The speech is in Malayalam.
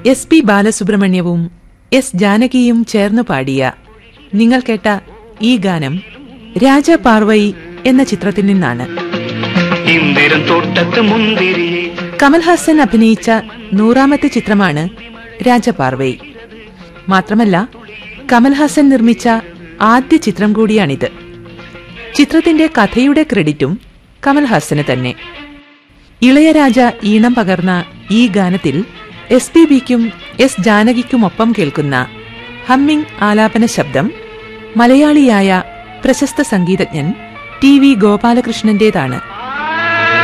എസ് പി ബാലസുബ്രഹ്മണ്യവും എസ് ജാനകിയും ചേർന്നു പാടിയ നിങ്ങൾ കേട്ട ഈ ഗാനം രാജ പാർവൈ എന്ന ചിത്രത്തിൽ നിന്നാണ് ഇന്ദിരൻ തോട്ടത്ത് മുന്തിരിയെ കമൽഹാസൻ അഭിനയിച്ച നൂറാമത്തെ ചിത്രമാണ് രാജപാർവൈ മാത്രമല്ല കമൽഹാസൻ നിർമ്മിച്ച ആദ്യ ചിത്രം കൂടിയാണിത് ചിത്രത്തിന്റെ കഥയുടെ ക്രെഡിറ്റും കമൽഹാസന് തന്നെ ഇളയരാജ ഈണം പകർന്ന ഈ ഗാനത്തിൽ എസ് പി ബിക്കും എസ് ജാനകിക്കുമൊപ്പം കേൾക്കുന്ന ഹമ്മിങ് ആലാപന ശബ്ദം മലയാളിയായ പ്രശസ്ത സംഗീതജ്ഞൻ ടി വി ഗോപാലകൃഷ്ണന്റേതാണ്